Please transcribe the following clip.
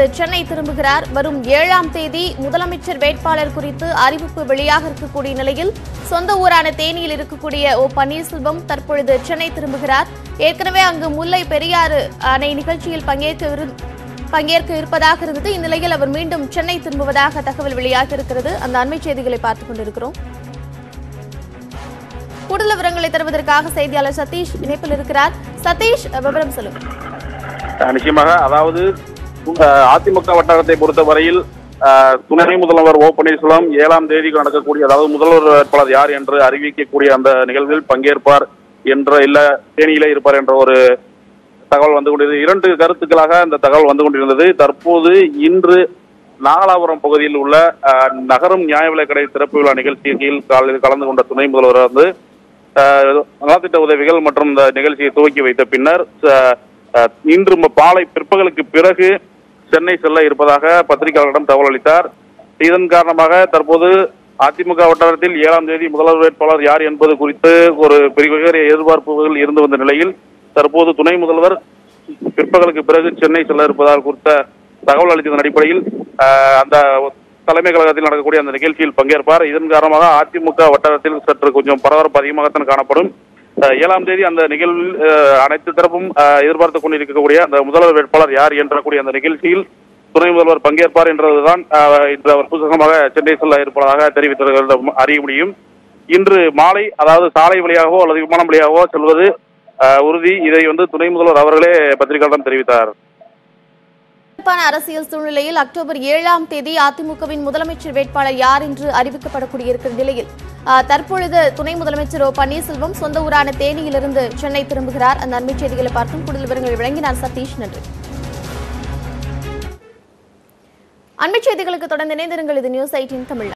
தற்பொழுது சென்னை திரும்புகிறார் வரும் ஏழாம் தேதி முதலமைச்சர் வேட்பாளர் குறித்து அறிவிப்பு வெளியாக இருக்கக்கூடிய நிலையில் சொந்த ஊரான தேனியில் இருக்கக்கூடிய ஓ பன்னீர்செல்வம் தற்பொழுது சென்னை திரும்புகிறார் ஏற்கனவே அங்கு முல்லை பெரியாறு அணை நிகழ்ச்சியில் பங்கேற்க இரு- பங்கேற்க இருப்பதாக இருந்தது இந்நிலையில் அவர் மீண்டும் சென்னை திரும்புவதாக தகவல் வெளியாக இருக்கிறது அந்த அண்மை செய்திகளை பார்த்துக் கொண்டிருக்கிறோம் கூடுதல் விவரங்களை தருவதற்காக செய்தியாளர் சதீஷ் இணைப்பில் இருக்கிறார் சதீஷ் விவரம் சொல்லுங்க அஹ் நிச்சயமாக அதாவது அஹ் அதிமுக வட்டாரத்தை பொறுத்தவரையில் அஹ், துணை முதல்வர் ஓ பன்னீர்செல்வம் ஏழாம் தேதிக்கு நடக்கக்கூடிய அதாவது முதல்வர் வேட்பாளர் யார் என்று அறிவிக்கக்கூடிய அந்த நிகழ்வில் பங்கேற்பார் என்ற இல்ல தேனியிலே இருப்பார் என்ற ஒரு தகவல் வந்து கொண்டிருந்தது இரண்டு கருத்துக்களாக அந்த தகவல் வந்து கொண்டிருந்தது தற்போது இன்று நாகலாபுரம் பகுதியில் உள்ள அஹ், நகரும் நியாய விலைக்கடை திறப்பு விழா நிகழ்ச்சியில் காலையில் கலந்து கொண்ட துணை முதல்வர் வந்து அஹ், நலத்திட்ட உதவிகள் மற்றும் இந்த நிகழ்ச்சியை துவக்கி வைத்த பின்னர் அஹ், அஹ், இன்று ம- பாலை பிற்பகலுக்கு பிறகு சென்னை செல்ல இருப்பதாக பத்திரிகையாளர்களிடம் தகவல் அளித்தார் இதன் காரணமாக தற்போது அதிமுக வட்டாரத்தில் ஏழாம் தேதி முதல்வர் வேட்பாளர் யார் என்பது குறித்து ஒரு பெரிய எதிர்பார்ப்புகள் இருந்து வந்த நிலையில் தற்போது துணை முதல்வர் பிற்பகலுக்கு பிறகு சென்னை செல்ல இருப்பதாக குறித்த தகவல் அளித்ததன் அடிப்படையில் அஹ், அந்த தலைமை கழகத்தில் நடக்கக்கூடிய அந்த நிகழ்ச்சியில் பங்கேற்பார் இதன் காரணமாக அதிமுக வட்டாரத்தில் சற்று கொஞ்சம் பரபரப்பு அதிகமாகத்தான் காணப்படும் அஹ், ஏழாம் தேதி அந்த நிகழ்வில் அஹ், அனைத்து தரப்பும் அஹ், எதிர்பார்த்து கொண்டிருக்கக்கூடிய அந்த முதல்வர் வேட்பாளர் யார் என்றக்கூடிய அந்த நிகழ்ச்சியில் துணை முதல்வர் பங்கேற்பார் என்றதுதான் அஹ், இன்று அவர் புத்தகமாக சென்னை செல்ல இருப்பதாக தெரிவித்தவர்களிடம் அறிய முடியும் இன்று மாலை அதாவது சாலை வழியாகவோ அல்லது விமானம் வழியாகவோ செல்வது அஹ், உறுதி இதை வந்து துணை முதல்வர் அவர்களே பத்திரிகையாளரிடம் தெரிவித்தார் சிறப்பான அரசியல் சூழ்நிலையில் அக்டோபர் ஏழாம் தேதி அதிமுகவின் முதலமைச்சர் வேட்பாளர் யார் என்று அறிவிக்கப்படக்கூடிய இருக்கிற நிலையில் ஆ, தற்பொழுது துணை முதலமைச்சர் ஓ பன்னீர்செல்வம் சொந்த ஊரான தேனியிலிருந்து சென்னை திரும்புகிறார் அந்த அண்மை செய்திகளை பார்த்தும் கூடுதல் விவரங்களை வழங்கினார் சதீஷ் நன்றி அண்மை செய்திகளுக்கு தொடர்ந்து இணைந்திருங்கள் இது நியூஸ் எயிட்டின் தமிழ்